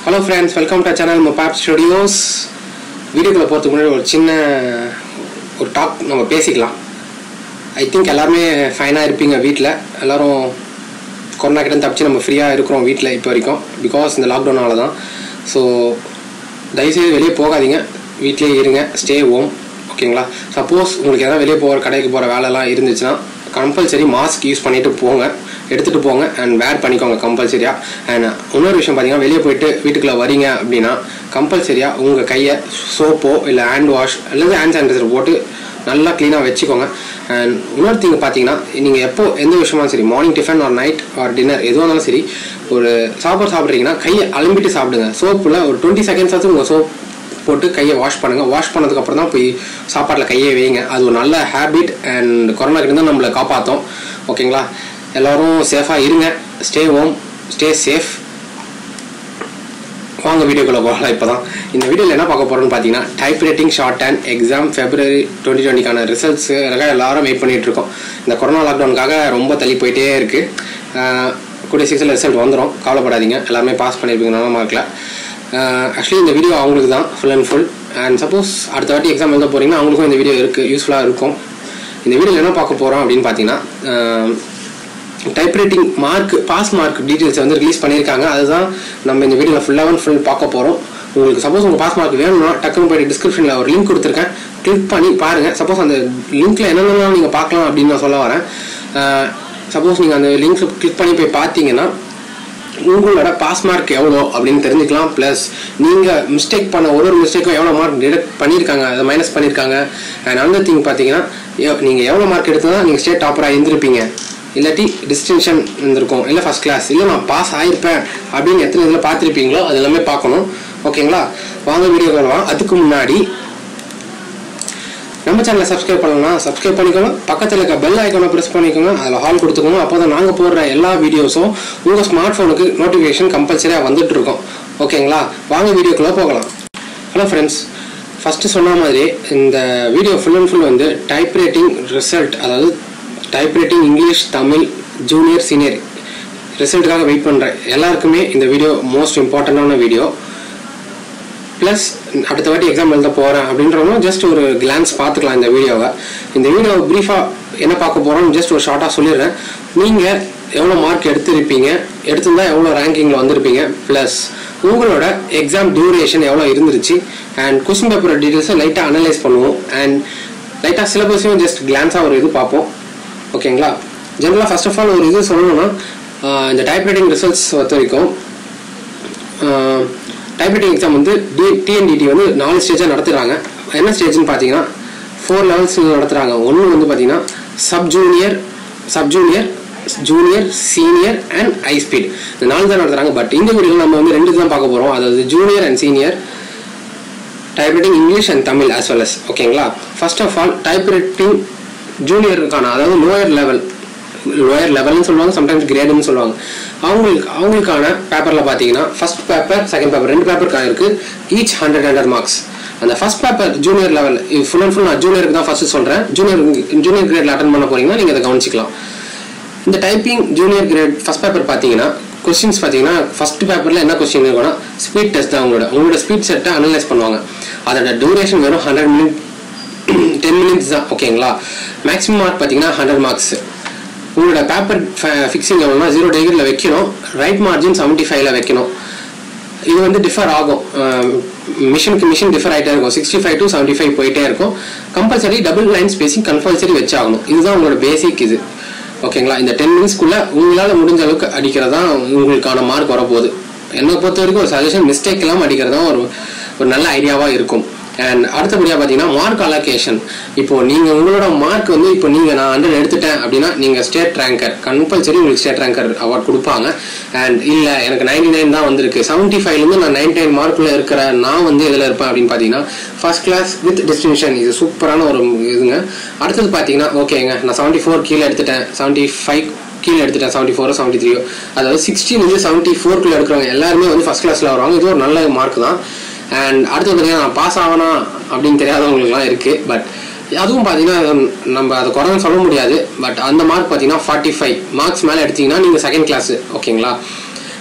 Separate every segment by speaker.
Speaker 1: hello friends welcome to channel மொபாப் studios வீடியோக்குள்ளே போகிறதுக்கு முன்னாடி ஒரு சின்ன ஒரு டாக் நம்ம பேசிக்கலாம் ஐ திங்க் எல்லாருமே ஃபைனாக இருப்பீங்க வீட்டில் எல்லோரும் கொரோனா கிட்ட தப்பிச்சு நம்ம ஃப்ரீயாக இருக்கிறோம் வீட்டில் இப்போ வரைக்கும் பிகாஸ் இந்த லாக்டவுனால தான் ஸோ தயவுசெய்து வெளியே போகாதீங்க வீட்டிலே இருங்க ஸ்டே ஹோம் ஓகேங்களா சப்போஸ் உங்களுக்கு எதாவது வெளியே போகிற கடைக்கு போகிற வேலைலாம் இருந்துச்சுன்னா கம்பல்சரி மாஸ்க் யூஸ் பண்ணிட்டு போங்க எடுத்துகிட்டு போங்க அண்ட் வேர் பண்ணிக்கோங்க கம்பல்சரியாக அண்ட் இன்னொரு விஷயம் பார்த்தீங்கன்னா வெளியே போயிட்டு வீட்டுக்குள்ளே வரீங்க அப்படின்னா கம்பல்சரியாக உங்கள் கையை சோப்போ இல்லை ஹேண்ட் வாஷ் அல்லது ஹேண்ட் சானிடைசர் போட்டு நல்லா க்ளீனாக வச்சுக்கோங்க அண்ட் இன்னொரு திங் பார்த்தீங்கன்னா நீங்கள் எப்போ எந்த விஷயமாலும் சரி morning tiffin or night or dinner எதுவாக இருந்தாலும் சரி ஒரு சாப்பாடு சாப்பிட்றீங்கன்னா கையை அலம்பிட்டு சாப்பிடுங்க சோப்பில் ஒரு டுவெண்ட்டி செகண்ட்ஸ் ஆச்சு உங்கள் சோப் போட்டு கையை வாஷ் பண்ணுங்கள் வாஷ் பண்ணதுக்கப்புறம் தான் போய் சாப்பாட்டில் கையை வைங்க அது ஒரு நல்ல ஹேபிட் அண்ட் கொரோனா கிட்ட தான் நம்மளை காப்பாற்றும் ஓகேங்களா எல்லோரும் சேஃபாக இருங்க ஸ்டே ஹோம் ஸ்டே சேஃப் வாங்க வீடியோக்குள்ளே போகலாம் இப்போ தான் இந்த வீடியோவில் என்ன பார்க்க போகிறோம்னு பார்த்தீங்கன்னா type writing short and exam February twenty டுவெண்ட்டிக்கான ரிசல்ட்ஸுக்காக எல்லாரும் வெயிட் பண்ணிட்டு இருக்கோம் இந்த கொரோனா லாக்டவுனுக்காக ரொம்ப தள்ளி போயிட்டே இருக்குது கூடிய சீக்கிரம் ரிசல்ட் வந்துடும் கவலைப்படாதீங்க எல்லாருமே பாஸ் பண்ணியிருப்பீங்க நல்ல மார்க்கில் ஆக்சுவலி இந்த வீடியோ அவங்களுக்கு தான் full and full and suppose அடுத்த வாட்டி எக்ஸாம் எழுத போகிறீங்கன்னா அவங்களுக்கும் இந்த வீடியோ இருக்குது யூஸ்ஃபுல்லாக இருக்கும் இந்த வீடியோவில் என்ன பார்க்க போகிறோம் அப்படின்னு பார்த்தீங்கன்னா typewriting mark pass mark details வந்து ரிலீஸ் பண்ணியிருக்காங்க அதுதான் நம்ம இந்த வீடியோவில் ஃபுல்லாக ஃபுல் பார்க்க போகிறோம் உங்களுக்கு சப்போஸ் உங்கள் பாஸ் மார்க் வேணும்னா டக்குன்னு போய்ட்டு டிஸ்கிரிப்ஷனில் ஒரு லிங்க் கொடுத்துருக்கேன் கிளிக் பண்ணி பாருங்கள் சப்போஸ் அந்த லிங்க்கில் என்னென்னலாம் நீங்கள் பார்க்கலாம் அப்படின்னு நான் சொல்ல வரேன் சப்போஸ் நீங்கள் அந்த லிங்க் கிளிக் பண்ணி போய் பார்த்தீங்கன்னா உங்களோட பாஸ் மார்க் எவ்வளோ அப்படின்னு தெரிஞ்சுக்கலாம் ப்ளஸ் நீங்கள் மிஸ்டேக் பண்ண ஒரு ஒரு மிஸ்டேக்கும் எவ்வளோ மார்க் டிடெக்ட் பண்ணியிருக்காங்க அதை மைனஸ் பண்ணியிருக்காங்க அண்ட் அந்த திங் பார்த்தீங்கன்னா நீங்கள் எவ்வளோ மார்க் எடுத்தால் நீங்கள் ஸ்டேட் டாப்பராக இருந்திருப்பீங்க இல்லாட்டி டிஸ்டிங்ஷன் இருந்திருக்கும் இல்லை ஃபஸ்ட் கிளாஸ் இல்லை நான் பாஸ் ஆயிருப்பேன் அப்படின்னு எத்தனை இதில் பார்த்துருப்பீங்களோ அது எல்லாமே பார்க்கணும் ஓகேங்களா வாங்க வீடியோ வரலாம் அதுக்கு முன்னாடி நம்ம சேனலை சப்ஸ்கிரைப் பண்ணலாம் சப்ஸ்கிரைப் பண்ணிக்கோங்க பக்கத்தில் இருக்க பெல் ஐக்கானை ப்ரெஸ் பண்ணிக்கோங்க அதில் ஹால் கொடுத்துக்கோங்க அப்போ தான் நாங்கள் போடுற எல்லா வீடியோஸும் உங்கள் ஸ்மார்ட் ஃபோனுக்கு நோட்டிஃபிகேஷன் கம்பல்சரியாக வந்துட்டு இருக்கோம் ஓகேங்களா வாங்க வீடியோக்குள்ளே போகலாம் ஹலோ ஃப்ரெண்ட்ஸ் ஃபஸ்ட்டு சொன்ன மாதிரி இந்த வீடியோ ஃபுல் அண்ட் ஃபுல் வந்து டைப் ரைட்டிங் ரிசல்ட் அதாவது type writing English Tamil junior senior ரிசல்ட்டுக்காக வெயிட் பண்ணுறேன் எல்லாருக்குமே இந்த வீடியோ மோஸ்ட் இம்பார்ட்டண்டான வீடியோ ப்ளஸ் அடுத்த வாட்டி எக்ஸாம் எழுத போகிறேன் அப்படின்றவங்க ஜஸ்ட் ஒரு கிளான்ஸ் பார்த்துக்கலாம் இந்த வீடியோவை இந்த வீடியோ ப்ரீஃபாக என்ன பார்க்க போகிறோம் ஜஸ்ட் ஒரு ஷார்ட்டாக சொல்லிடுறேன் நீங்கள் எவ்வளோ மார்க் எடுத்திருப்பீங்க எடுத்திருந்தா எவ்வளோ ரேங்கிங்கில் வந்திருப்பீங்க ப்ளஸ் உங்களோட எக்ஸாம் டியூரேஷன் எவ்வளோ இருந்துருச்சு அண்ட் கொஸ்டின் பேப்பர் டீட்டெயில்ஸை லைட்டாக அனலைஸ் பண்ணுவோம் அண்ட் லைட்டாக சிலபஸையும் ஜஸ்ட் கிளான்ஸாக ஒரு இது பார்ப்போம் ஓகேங்களா ஜென்ரலாக ஃபர்ஸ்ட் ஆஃப் ஆல் ஒரு இது சொல்லணும்னா இந்த டைப்ரைட்டிங் ரிசல்ட்ஸ் பொறுத்த வரைக்கும் டைப்ரைட்டிங் எக்ஸாம் வந்து டி டிஎன்டிடி வந்து நாலு ஸ்டேஜாக நடத்துகிறாங்க என்ன ஸ்டேஜ்னு பார்த்தீங்கன்னா ஃபோர் லெவல்ஸ் நடத்துகிறாங்க ஒன்று வந்து பார்த்தீங்கன்னா sub junior sub junior junior senior and high speed இந்த நாலு தான் நடத்துகிறாங்க பட் இந்த வீடியோவில் நம்ம வந்து ரெண்டு தான் பார்க்க போகிறோம் அதாவது junior and senior typewriting English and Tamil as well as ஓகேங்களா ஃபர்ஸ்ட் ஆஃப் ஆல் டைப்ரைட்டிங் ஜூனியருக்கான அதாவது லோயர் லெவல் லோயர் லெவல்னு சொல்லுவாங்க சம்டைம்ஸ் கிரேடுன்னு சொல்லுவாங்க அவங்களுக்கு அவங்களுக்கான பேப்பரில் பார்த்தீங்கன்னா ஃபர்ஸ்ட் பேப்பர் செகண்ட் பேப்பர் ரெண்டு பேப்பர் இருக்குது ஈச் ஹண்ட்ரட் ஹண்ட்ரட் மார்க்ஸ் அந்த first paper junior level full and full நான் ஜூனியருக்கு தான் ஃபர்ஸ்ட் சொல்கிறேன் ஜூனியர் ஜூனியர் கிரேடில் அட்டன் பண்ண போறீங்கன்னா நீங்கள் அதை கவனிச்சிக்கலாம் இந்த typing junior grade first paper பார்த்தீங்கன்னா கொஸ்டின்ஸ் பார்த்தீங்கன்னா ஃபர்ஸ்ட் பேப்பரில் என்ன கொஸ்டின் இருக்குன்னா ஸ்பீட் டெஸ்ட் தான் உங்களோட உங்களோட ஸ்பீட் செட்டை அனலைஸ் பண்ணுவாங்க அதோட டூரேஷன் வெறும் ஹண்ட்ரட் மினிட் டென் மினிட்ஸ் தான் ஓகேங்களா மேக்ஸிமம் மார்க் பார்த்தீங்கன்னா ஹண்ட்ரட் மார்க்ஸ் உங்களோட பேப்பர் ஃபிக்ஸிங் எவ்வளோனா ஜீரோ டிகிரியில் வைக்கணும் ரைட் மார்ஜின் செவன்ட்டி ஃபைவ்ல வைக்கணும் இது வந்து டிஃபர் ஆகும் மிஷினுக்கு மிஷின் டிஃபர் ஆகிட்டே இருக்கும் sixty five to seventy five போயிட்டே இருக்கும் compulsory double line spacing compulsory வச்சாகணும் இதுதான் உங்களோட பேசிக் இது ஓகேங்களா இந்த டென் மினிட்ஸ்க்குள்ளே உங்களால் முடிஞ்ச அளவுக்கு அடிக்கிறது தான் உங்களுக்கான மார்க் வரப்போகுது என்னை பொறுத்த வரைக்கும் ஒரு சஜஷன் மிஸ்டேக் இல்லாமல் அடிக்கிறது தான் ஒரு ஒரு நல்ல ஐடியாவாக இருக்கும் அண்ட் அடுத்தபடியாக பார்த்தீங்கன்னா மார்க் அலோகேஷன் இப்போ நீங்கள் உங்களோட மார்க் வந்து இப்போ நீங்கள் நான் ஹண்ட்ரட் எடுத்துட்டேன் அப்படின்னா நீங்கள் ஸ்டேட் ரேங்கர் கம்பல்சரி உங்களுக்கு ஸ்டேட் ரேங்கர் அவார்ட் கொடுப்பாங்க அண்ட் இல்லை எனக்கு நைன்டி நைன் தான் வந்திருக்கு செவன்ட்டி ஃபைவ்லேருந்து நான் நைன்டி நைன் மார்க்கில் இருக்கிற நான் வந்து எதில் இருப்பேன் அப்படின்னு பார்த்தீங்கன்னா ஃபர்ஸ்ட் கிளாஸ் வித் டிஸ்டிங்ஷன் இது சூப்பரான ஒரு இதுங்க அடுத்தது பார்த்தீங்கன்னா ஓகேங்க நான் செவன்ட்டி ஃபோர் கீழே எடுத்துட்டேன் செவன்ட்டி ஃபைவ் கீழே எடுத்துட்டேன் செவன்ட்டி ஃபோரோ செவன்ட்டி த்ரீயோ அதாவது சிக்ஸ்டீன் வந்து செவன்ட்டி ஃபோர்க்குள்ள எடுக்கிறவங்க எல்லாருமே வந்து ஃபர்ஸ்ட் கிளாஸில் வருவாங்க இது ஒரு நல்ல மார்க் தான் அண்ட் அடுத்து பார்த்தீங்கன்னா நான் பாஸ் ஆகணும் அப்படின்னு தெரியாதவங்களுக்குலாம் இருக்குது பட் அதுவும் பார்த்தீங்கன்னா நம்ம அதை குறைன்னு சொல்ல முடியாது பட் அந்த மார்க் பார்த்தீங்கன்னா ஃபார்ட்டி ஃபைவ் மார்க்ஸ் மேலே எடுத்தீங்கன்னா நீங்கள் செகண்ட் கிளாஸ் ஓகேங்களா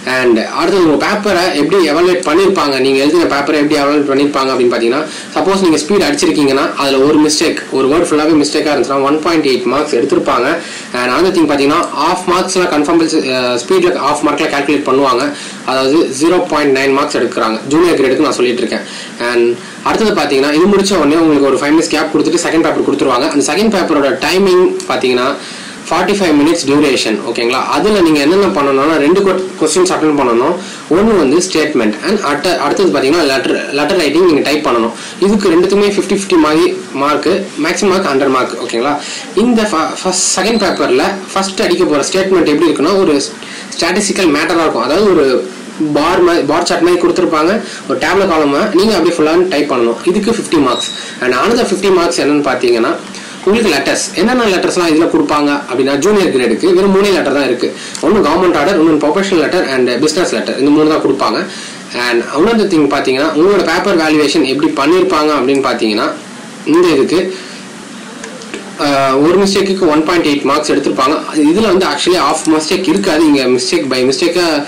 Speaker 1: அண்ட் அடுத்தது உங்கள் பேப்பரை எப்படி எவாலுவேட் பண்ணியிருப்பாங்க நீங்கள் எழுதின பேப்பரை எப்படி எவாலுவேட் பண்ணியிருப்பாங்க அப்படின்னு பார்த்தீங்கன்னா சப்போஸ் நீங்கள் ஸ்பீட் அடிச்சிருக்கீங்கன்னா அதில் ஒரு மிஸ்டேக் ஒரு வேர்ட் ஃபுல்லாகவே மிஸ்டேக்காக இருந்துச்சுன்னா ஒன் பாயிண்ட் எயிட் மார்க்ஸ் எடுத்திருப்பாங்க அண்ட் அந்த திங் பார்த்தீங்கன்னா ஆஃப் மார்க்ஸ்லாம் கன்ஃபார்ம் ஸ்பீடில் ஆஃப் மார்க்கில் கால்குலேட் பண்ணுவாங்க அதாவது ஜீரோ பாயிண்ட் நைன் மார்க்ஸ் எடுக்கிறாங்க ஜூனியர் கிரேடுக்கு நான் சொல்லிட்டு இருக்கேன் அண்ட் அடுத்தது பார்த்தீங்கன்னா இது முடிச்ச உடனே உங்களுக்கு ஒரு ஃபைவ் மினிட்ஸ் கேப் கொடுத்துட்டு செகண்ட் பேப்பர் கொடுத்துருவாங்க அந்த செகண்ட் பேப்பரோட டைமிங் பார்த்தீங்கன்னா ஃபார்ட்டி ஃபைவ் மினிட்ஸ் டியூரேஷன் ஓகேங்களா அதில் நீங்கள் என்னென்ன பண்ணணும்னா ரெண்டு கொஸ்டின்ஸ் அட்டன் பண்ணணும் ஒன்று வந்து ஸ்டேட்மெண்ட் அண்ட் அட்ட அடுத்தது பார்த்தீங்கன்னா லெட்டர் லெட்டர் ரைட்டிங் நீங்கள் டைப் பண்ணணும் இதுக்கு ரெண்டுத்துக்குமே ஃபிஃப்டி ஃபிஃப்டி மாதிரி mark maximum mark hundred mark ஓகேங்களா இந்த ஃபஸ்ட் செகண்ட் பேப்பரில் ஃபஸ்ட் அடிக்க போகிற ஸ்டேட்மெண்ட் எப்படி இருக்குன்னா ஒரு ஸ்டாட்டிஸ்டிக்கல் மேட்டராக இருக்கும் அதாவது ஒரு பார் மாதிரி பார் சார்ட் மாதிரி கொடுத்துருப்பாங்க ஒரு டேப்லெட் காலமாக நீங்கள் அப்படியே ஃபுல்லாக டைப் பண்ணணும் இதுக்கு fifty marks and another fifty marks என்னன்னு பார்த்தீங்கன்னா உங்களுக்கு லெட்டர்ஸ் என்னென்ன லெட்டர்ஸ்லாம் இதில் கொடுப்பாங்க அப்படின்னா ஜூனியர் கிரேடுக்கு வெறும் மூணே லெட்டர் தான் இருக்குது ஒன்று கவர்மெண்ட் ஆர்டர் இன்னொன்று professional letter and business letter இந்த மூணு தான் கொடுப்பாங்க அண்ட் இன்னொரு திங் பார்த்தீங்கன்னா உங்களோட பேப்பர் வேல்யூவேஷன் எப்படி பண்ணியிருப்பாங்க அப்படின்னு பார்த்தீங்கன்னா இந்த இதுக்கு ஆஹ் ஒரு mistake one point eight marks எடுத்திருப்பாங்க இதில் வந்து ஆக்சுவலி ஆஃப் மிஸ்டேக் இருக்காது இங்கே மிஸ்டேக் பை மிஸ்டேக்காக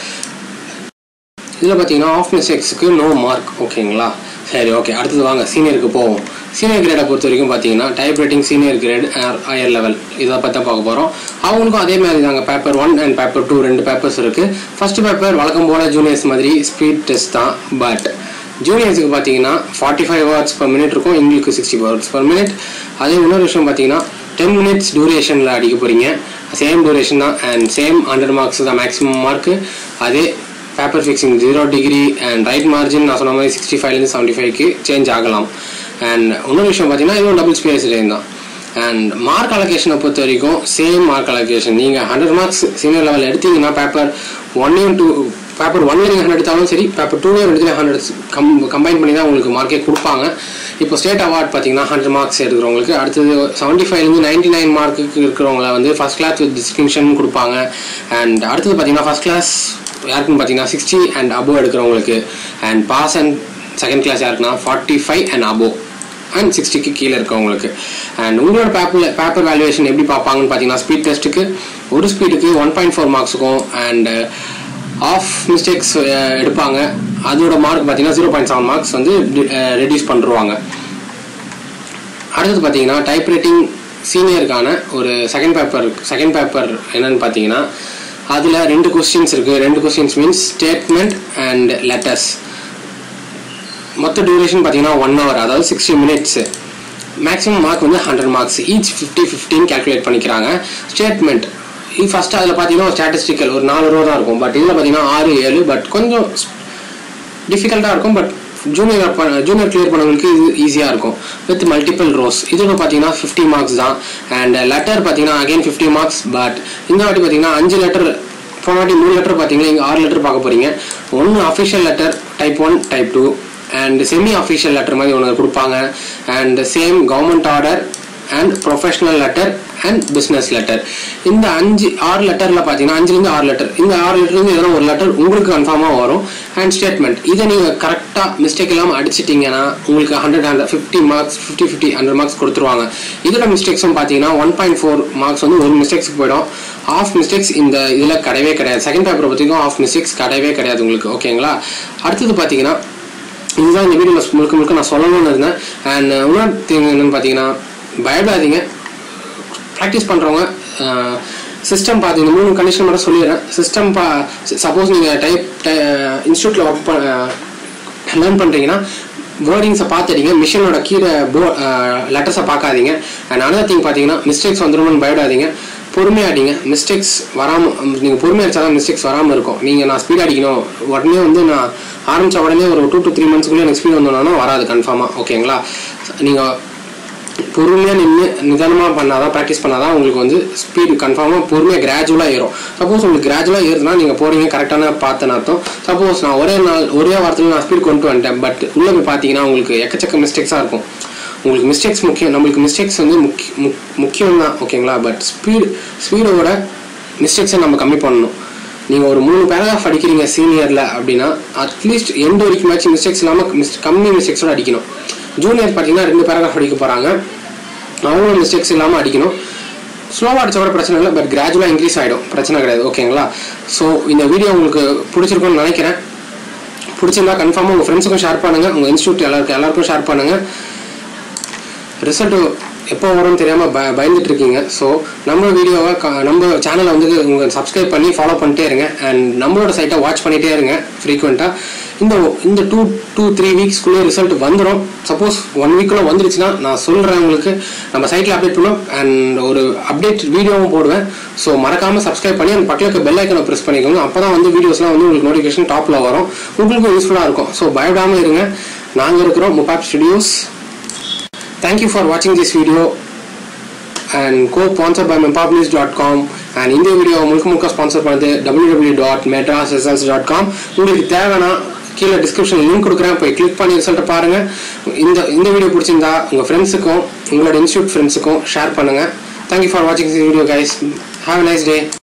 Speaker 1: இதில் பார்த்தீங்கன்னா ஆஃப் மிஸ்டேக்ஸுக்கு நோ மார்க் ஓகேங்களா சரி ஓகே அடுத்தது வாங்க சீனியருக்கு போவோம் சீனியர் கிரேடை பொறுத்த வரைக்கும் பார்த்தீங்கன்னா type writing senior grade higher level இதை பற்றி தான் பார்க்க போகிறோம் அவங்களுக்கும் அதே மாதிரி தாங்க paper one and paper two ரெண்டு பேப்பர்ஸ் இருக்குது ஃபர்ஸ்ட் பேப்பர் வழக்கம் போல ஜூனியர்ஸ் மாதிரி ஸ்பீட் டெஸ்ட் தான் பட் ஜூனியர்ஸுக்கு பார்த்தீங்கன்னா forty five words per minute இருக்கும் எங்களுக்கு சிக்ஸ்டி வேர்ட்ஸ் பர் மினிட் அதே இன்னொரு விஷயம் பார்த்தீங்கன்னா டென் மினிட்ஸ் டியூரேஷனில் அடிக்க போகிறீங்க சேம் டியூரேஷன் தான் அண்ட் சேம் ஹண்ட்ரட் மார்க்ஸ் தான் மேக்ஸிமம் மார்க்கு அதே paper fixing zero degree and right margin நான் சொன்ன மாதிரி சிக்ஸ்டி ஃபைவ்லேருந்து செவன்ட்டி ஃபைவ்க்கு சேஞ்ச் ஆகலாம் அண்ட் இன்னொரு விஷயம் பார்த்தீங்கன்னா இதுவும் டபுள் ஸ்பேஸ் லைன் தான் அண்ட் மார்க் அலோகேஷனை பொறுத்த வரைக்கும் சேம் மார்க் அலோகேஷன் நீங்கள் ஹண்ட்ரட் மார்க்ஸ் சீனியர் லெவல் எடுத்தீங்கன்னா பேப்பர் ஒன்னையும் டூ பேப்பர் ஒன்ல நீங்கள் ஹண்ட்ரட் எடுத்தாலும் சரி பேப்பர் டூலையும் எடுத்து ஹண்ட்ரட் கம் கம்பைன் பண்ணி தான் உங்களுக்கு மார்க்கே கொடுப்பாங்க இப்போ ஸ்டேட் அவார்ட் பார்த்தீங்கன்னா ஹண்ட்ரட் மார்க்ஸ் எடுக்கிறவங்களுக்கு அடுத்தது செவன்ட்டி ஃபைவ்லேருந்து நைன்டி நைன் மார்க்குக்கு இருக்கிறவங்கள வந்து ஃபஸ்ட் கிளாஸ் வித் டிஸ்டிங்ஷன் கொடுப்பாங்க அண்ட் அடுத்தது பார்த்தீங்கன்னா ஃபஸ்ட் கிளாஸ் யாருக்குன்னு பார்த்தீங்கன்னா சிக்ஸ்டி அண்ட் அபோவ் எடுக்கிறவங்களுக்கு and pass and second class யாருக்குன்னா forty five and above and சிக்ஸ்டிக்கு கீழே இருக்கவங்களுக்கு அண்ட் உங்களோட பேப்பர் பேப்பர் வேல்யூவேஷன் எப்படி பார்ப்பாங்கன்னு பார்த்தீங்கன்னா ஸ்பீட் டெஸ்ட்டுக்கு ஒரு ஸ்பீடுக்கு ஒன் பாயிண்ட் ஃபோர் மார்க்ஸுக்கும் அண்ட் ஆஃப் மிஸ்டேக்ஸ் எடுப்பாங்க அதோட மார்க் பார்த்தீங்கன்னா ஜீரோ பாயிண்ட் செவன் மார்க்ஸ் வந்து ரெடியூஸ் பண்ணிருவாங்க அடுத்தது பார்த்தீங்கன்னா டைப் ரைட்டிங் சீனியருக்கான ஒரு செகண்ட் பேப்பர் செகண்ட் பேப்பர் என்னன்னு பார்த்தீங்கன்னா அதில் ரெண்டு கொஸ்டின்ஸ் இருக்குது ரெண்டு questions means statement and letters மொத்த டியூரேஷன் பார்த்தீங்கன்னா ஒன் ஹவர் அதாவது சிக்ஸ்டி மினிட்ஸ் மேக்ஸிமம் மார்க் வந்து hundred marks each fifty fifteen calculate பண்ணிக்கிறாங்க ஸ்டேட்மெண்ட் இது ஃபஸ்ட்டு அதில் பார்த்தீங்கன்னா ஸ்டாட்டிஸ்டிக்கல் ஒரு நாலு ரூபா தான் இருக்கும் பட் இதில் பார்த்தீங்கன்னா ஆறு ஏழு பட் கொஞ்சம் டிஃபிகல்ட்டாக இருக்கும் பட் ஜூனியர் ஜூனியர் கிளியர் பண்ணவங்களுக்கு இது ஈஸியாக இருக்கும் வித் மல்டிபிள் ரோஸ் இதோட பார்த்தீங்கன்னா ஃபிஃப்டி மார்க்ஸ் தான் அண்ட் லெட்டர் பார்த்தீங்கன்னா அகைன் ஃபிஃப்டி மார்க்ஸ் பட் இந்த வாட்டி பார்த்தீங்கன்னா அஞ்சு லெட்டர் போன வாட்டி மூணு லெட்டர் பார்த்தீங்கன்னா இங்கே ஆறு லெட்டர் பார்க்க போகிறீங்க ஒன்று official letter type one type two and semi official letter மாதிரி ஒன்று கொடுப்பாங்க and same government order and professional letter and business letter இந்த அஞ்சு ஆறு லெட்டரில் பார்த்தீங்கன்னா அஞ்சுலேருந்து ஆறு லெட்டர் இந்த ஆறு லெட்டர்லேருந்து எதனா ஒரு லெட்டர் உங்களுக்கு கன்ஃபார்மாக வரும் அண்ட் ஸ்டேட்மெண்ட் இதை நீங்கள் கரெக்டாக மிஸ்டேக் இல்லாமல் அடிச்சிட்டிங்கன்னா உங்களுக்கு hundred hundred fifty marks fifty fifty hundred marks கொடுத்துருவாங்க இதோட மிஸ்டேக்ஸும் பார்த்தீங்கன்னா ஒன் பாயிண்ட் ஃபோர் மார்க்ஸ் வந்து ஒரு மிஸ்டேக்ஸ்க்கு போயிடும் ஆஃப் மிஸ்டேக்ஸ் இந்த இதில் கிடையவே கிடையாது செகண்ட் பேப்பரை பற்றிக்கும் ஆஃப் மிஸ்டேக்ஸ் கிடையவே கிடையாது உங்களுக்கு ஓகேங்களா அடுத்தது பார்த்தீங்கன்னா இதுதான் இந்த வீடியோ முழுக்க முழுக்க நான் சொல்லணும்னு இருந்தேன் அண்ட் இன்னொரு திங் என்னன்னு பார்த்தீங்கன்னா பயப்படாதீங்க ப்ராக்டிஸ் பண்ணுறவங்க சிஸ்டம் பார்த்து இந்த மூணு கண்டிஷன் மட்டும் சொல்லிடுறேன் சிஸ்டம் பா சப்போஸ் நீங்கள் டைப் இன்ஸ்டியூட்டில் ஒர்க் ப லேர்ன் பண்ணுறீங்கன்னா வேர்டிங்ஸை பார்த்துட்டீங்க மிஷினோட கீழே போ லெட்டர்ஸை பார்க்காதீங்க அண்ட் அனதர் திங் பார்த்தீங்கன்னா மிஸ்டேக்ஸ் வந்துருமோன்னு பயப்படாதீங்க பொறுமையாக அடிங்க மிஸ்டேக்ஸ் வராமல் நீங்கள் பொறுமையாக அடிச்சா தான் மிஸ்டேக்ஸ் வராமல் இருக்கும் நீங்கள் நான் ஸ்பீட் அடிக்கணும் உடனே வந்து நான் ஆரம்பித்த உடனே ஒரு டூ டு த்ரீ மந்த்ஸ்க்குள்ளே எனக்கு ஸ்பீட் வந்தோன்னா வராது கன்ஃபார்மாக ஓகேங்களா நீங்கள் பொறுமையாக நின்று நிதானமாக பண்ணாதான் ப்ராக்டிஸ் பண்ணாதான் உங்களுக்கு வந்து ஸ்பீடு கன்ஃபார்மாக பொறுமையாக கிராஜுவலாக ஏறும் சப்போஸ் உங்களுக்கு கிராஜுவலாக ஏறுதுன்னா நீங்கள் போகிறீங்க கரெக்டான பார்த்தேன்னு அர்த்தம் சப்போஸ் நான் ஒரே நாள் ஒரே வாரத்தில் நான் ஸ்பீட் கொண்டு வந்துட்டேன் பட் உள்ளே போய் பார்த்தீங்கன்னா உங்களுக்கு எக்கச்சக்க மிஸ்டேக்ஸாக இருக்கும் உங்களுக்கு மிஸ்டேக்ஸ் முக்கியம் நம்மளுக்கு மிஸ்டேக்ஸ் வந்து முக்கிய முக்கியம் தான் ஓகேங்களா பட் ஸ்பீடு ஸ்பீடோட மிஸ்டேக்ஸை நம்ம கம்மி பண்ணணும் நீங்கள் ஒரு மூணு பேராகிராஃப் அடிக்கிறீங்க சீனியரில் அப்படின்னா அட்லீஸ்ட் எந்த வரைக்கும் மேட்ச் மிஸ்டேக்ஸ் இல்லாமல் மிஸ் கம்மி மிஸ்டேக்ஸோட அடிக்கணும் ஜூனியர் பார்த்தீங்கன்னா ரெண்டு பேராகிராஃப் அடிக்க போகிறாங்க அவங்களும் மிஸ்டேக்ஸ் இல்லாமல் அடிக்கணும் ஸ்லோவாக அடிச்சா கூட பிரச்சனை இல்லை பட் கிராஜுவலாக இன்க்ரீஸ் ஆகிடும் பிரச்சனை கிடையாது ஓகேங்களா ஸோ இந்த வீடியோ உங்களுக்கு பிடிச்சிருக்கும்னு நினைக்கிறேன் பிடிச்சிருந்தா கன்ஃபார்மாக உங்கள் ஃப்ரெண்ட்ஸுக்கும் ஷேர் பண்ணுங்கள் உங்கள் இன்ஸ்டியூட் எல்லாருக்கும் எல்லாருக்கும் ஷேர் பண்ணுங்கள் ரிசல்ட் எப்போ வரும்னு தெரியாமல் ப பயந்துட்டு இருக்கீங்க ஸோ நம்ம வீடியோவை க- நம்ம சேனலை வந்து உங்கள் சப்ஸ்கிரைப் பண்ணி ஃபாலோ பண்ணிட்டே இருங்க அண்ட் நம்மளோட சைட்டை வாட்ச் பண்ணிகிட்டே இருங்க ஃப்ரீக்வெண்ட்டாக இந்த இந்த டூ டூ த்ரீ வீக்ஸ்க்குள்ளே ரிசல்ட் வந்துடும் சப்போஸ் ஒன் வீக்குள்ளே வந்துருச்சுன்னா நான் சொல்கிறேன் உங்களுக்கு நம்ம சைட்டில் அப்டேட் பண்ணுவோம் அண்ட் ஒரு அப்டேட் வீடியோவும் போடுவேன் ஸோ மறக்காமல் சப்ஸ்கிரைப் பண்ணி அந்த பக்கத்தில் பெல் ஐக்கனை ப்ரெஸ் பண்ணிக்கோங்க அப்போ தான் வந்து வீடியோஸ்லாம் வந்து உங்களுக்கு நோட்டிஃபிகேஷன் டாப்பில் வரும் உங்களுக்கும் யூஸ்ஃபுல்லாக இருக்கும் ஸோ பயப்படாமல் இருங்க நாங்கள் இருக்கிறோம் முபாப் studios Thank you for watching this video and co-sponsored by mempopnews.com and இந்த வீடியோ முழுக்க முழுக்க ஸ்பான்சர் பண்ணது www.madrasresults.com உங்களுக்கு தேவைன்னா கீழே டிஸ்கிரிப்ஷன் லிங்க் கொடுக்குறேன் போய் கிளிக் பண்ணி ரிசல்ட்டை பாருங்க இந்த இந்த வீடியோ பிடிச்சிருந்தா உங்கள் ஃப்ரெண்ட்ஸுக்கும் உங்களோட இன்ஸ்டியூட் ஃப்ரெண்ட்ஸுக்கும் ஷேர் பண்ணுங்க தேங்க்யூ ஃபார் வாட்சிங் this video guys have a nice day